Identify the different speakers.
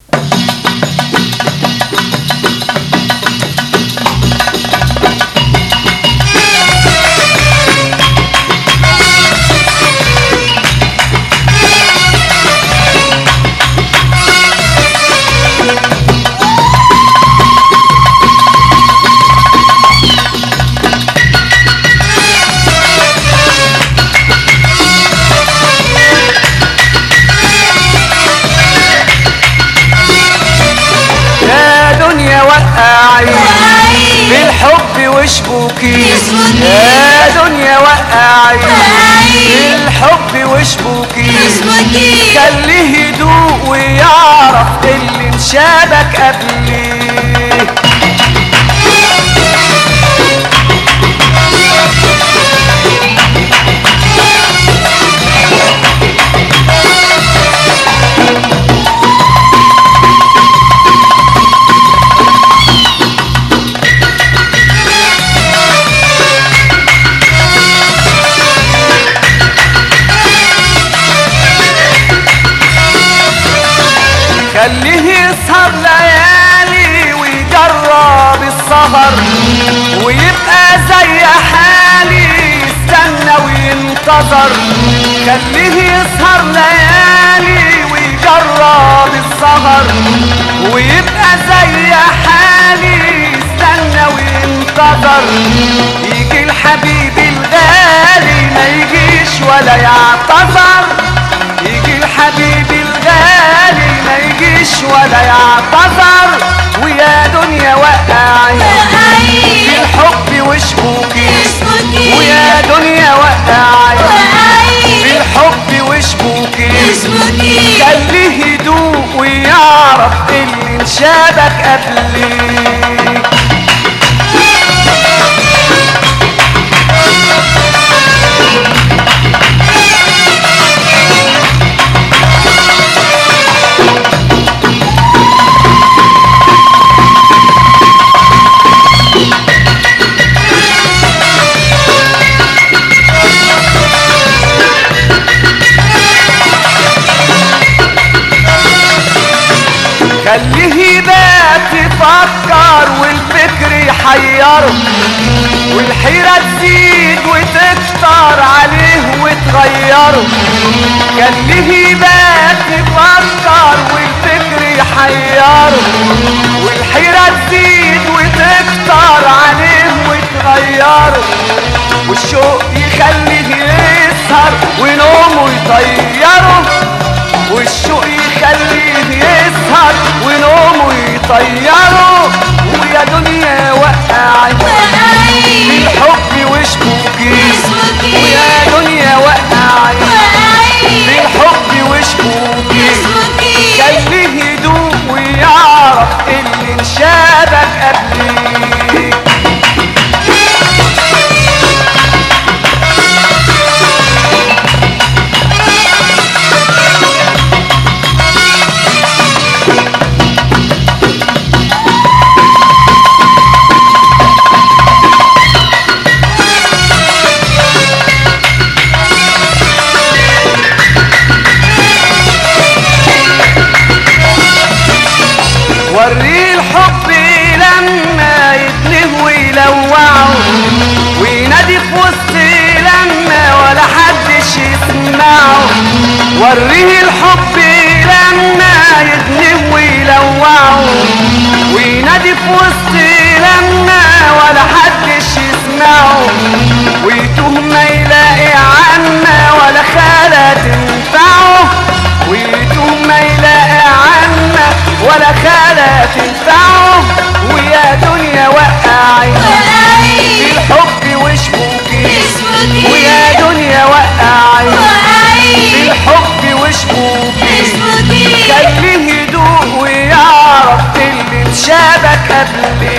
Speaker 1: يا دنيا وقعي
Speaker 2: وقعي.
Speaker 1: بالحب وشبوكي
Speaker 2: وشبوكي.
Speaker 1: يا دنيا وقعي
Speaker 2: وقعي.
Speaker 1: بالحب وشبوكي
Speaker 2: وشبوكي.
Speaker 1: خليه يدوق ويعرف اللي انشابك قبلي خليه يسهر ليالي ويجرب السهر ويبقى زي حالي يستنى وينتظر خليه يسهر ليالي ويجرب السهر ويبقى زي حالي يستنى وينتظر يجي الحبيب الغالي ما يجيش ولا يعتذر يجي الحبيب الغالي ما يجيش ولا يعتذر ويا دنيا وقعي
Speaker 2: وقعي.
Speaker 1: في الحب وشبوكي
Speaker 2: وشبوكي.
Speaker 1: ويا دنيا وقعي
Speaker 2: وقعي.
Speaker 1: في الحب وشبوكي
Speaker 2: وشبوكي.
Speaker 1: خليه يدوق ويعرف اللي انشابك قبلي خليه يبات يفكر والفكر يحيره والحيرة تزيد وتكتر عليه وتغيره خليه يبات يفكر والفكر يحيره والحيرة تزيد وتكتر عليه وتغيره والشوق يخليه يسهر ونومه يطيره والشوق يخليه يسهر ونومه يطيره ويا دنيا وقعي
Speaker 2: وقعي.
Speaker 1: بالحب وشبوكي
Speaker 2: وشبوكي.
Speaker 1: ويا دنيا وقعي
Speaker 2: وقعي.
Speaker 1: بالحب وشبوكي
Speaker 2: وشبوكي.
Speaker 1: خليه يدوق ويعرف اللي انشابك قبلي وريه الحب لما يتنه ويلوعه وينادي في وسط لما ولا حدش يسمعه وريه الحب لما يتنه ويلوعه وينادي في وسط لما ولا حدش يسمعه ويتوه ما يلاقي عمه ولا خالة تنفعه ويتوه ما يلاقي عمه ولا خالة تنفعه ويا دنيا وقعي في الحب وشبوكي
Speaker 2: وشبوكي.
Speaker 1: ويا دنيا وقعي
Speaker 2: وقعي.
Speaker 1: في الحب وشبوكي
Speaker 2: وشبوكي.
Speaker 1: خليه يدوق ويعرف اللي انشابك قبلي